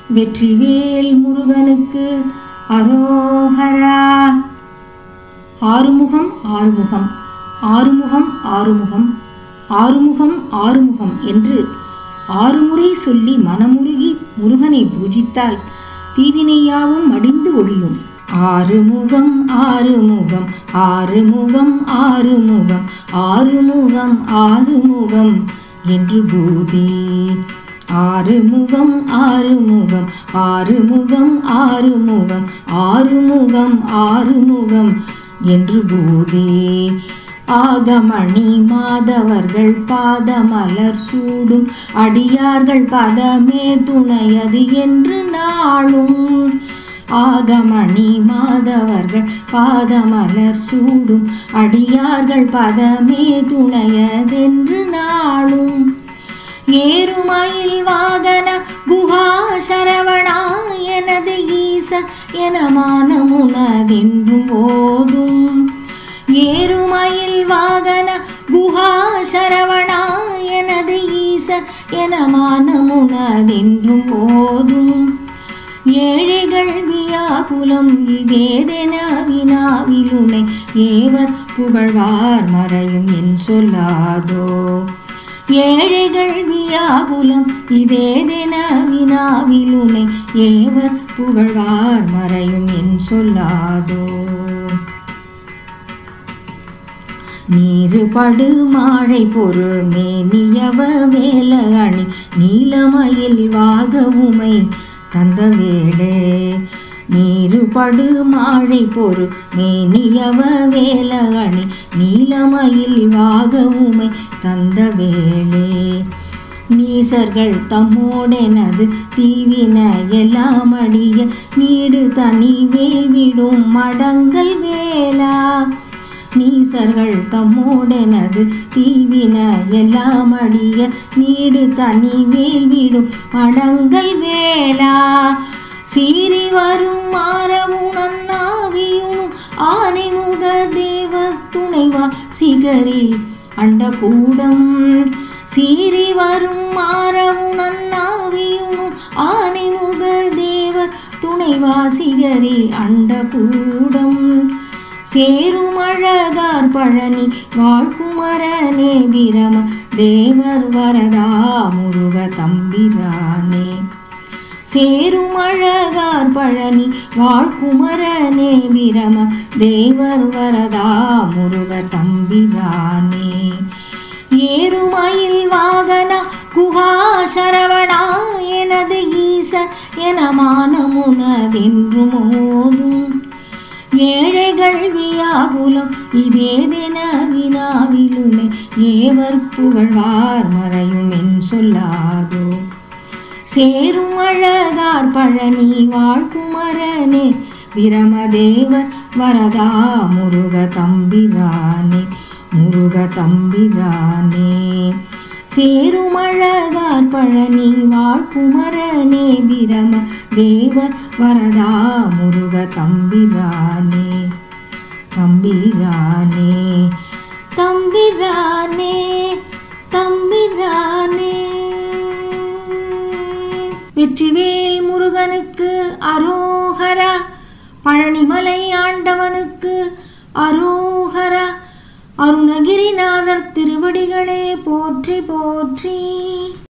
வெற்றிவேல் முருகனுக்கு அரோகரா ஆறுமுகம் ஆறுமுகம் ஆறுமுகம் ஆறுமுகம் ஆறுமுகம் ஆறுமுகம் என்று ஆறுமுறை சொல்லி மனமுருகி முருகனை பூஜித்தால் தீவினையாவும் மடிந்து ஒழியும் ஆறுமுகம் ஆறுமுகம் ஆறுமுகம் ஆறுமுகம் ஆறுமுகம் ஆறுமுகம் என்று பூதி ஆறுமுகம் ஆறுமுகம் ஆறுமுகம் ஆறுமுகம் ஆறுமுகம் ஆறுமுகம் என்று பூதி ஆகமணி மாதவர்கள் பாதமலர் சூடும் அடியார்கள் பதமே துணையது என்று நாளும் ஆகமணி மாதவர்கள் பாதமலர் சூடும் அடியார்கள் பதமே துணையதென்று நாளும் ஏறுமயில் வாகன குஹா சரவணா எனது ஈச என மானமுனதென்றும் போதும் ஏறுமயில் வாகன குஹா சரவணா எனது ஈச என மானமுனதென்றும் போதும் ஏழைகள் வியாகுலம் இதேதென வினாவிலுனை ஏவர் புகழ்வார் மறையும் என் சொல்லாதோ ஏழைகள் வியாகுலம் இதேதென வினாவிலுனை ஏவர் புகழ்வார் மறையும் என் சொல்லாதோ நீருபடு மாழை பொறு மேனியவ வேல அணி நீலமயில் வாக உமை தந்த வேளே நீருபடு மாழை பொறு மேனியவ வேல அணி நீலமயில் வாக உமை தந்த வேளே நீசர்கள் தம்மோடெனது தீவின எல்லாம் அடிய நீடு தனி வேல்விடும் மடங்கள் வேலா நீசர்கள் தம்மோடெனது தீவின எல்லாம் அடிய நீடு தனி வேல்விடும் மடங்கள் வேலா சீறி வரும் மாறவுணன் நாவியுணும் ஆனைமுக தேவ துணைவா சிகரி அண்டகூடம் சீறி வரும் மாறவுணன் நாவியுணும் ஆனைமுக தேவ துணைவா சிகரி அண்டகூடம் சேரும் அழகார் பழனி வாழ்குமரனே பிரம தேவர் வரதா முருக தம்பிரானே சேரும் அழகார் பழனி வாழ்குமரனே பிரம தேவர் வரதா முருக தம்பிரானே ஏறுமயில் வாகனா குஹா சரவணா எனது ஈச என மானமுனதென்று மோதும் ஏழைகள் வியாகுலம் இதேதென வினாவிலுமே ஏவர் புகழ்வார் மறையும் என் சொல்லாதோ சேரும் அழகார் பழனி வாழ்குமரனே பிரமதேவர் வரதா முருக தம்பிரானே முருக தம்பிரானே சேரும் அழகார் பழனி வாழ்குமரனே பிரம தேவர் வரதா முருக தம்பிரானே தம்பிரானே தம்பிரானே தம்பிரானே வெற்றிவேல் முருகனுக்கு அரோகரா பழனிமலை ஆண்டவனுக்கு அரோகரா அருணகிரிநாதர் திருவடிகளே போற்றி போற்றி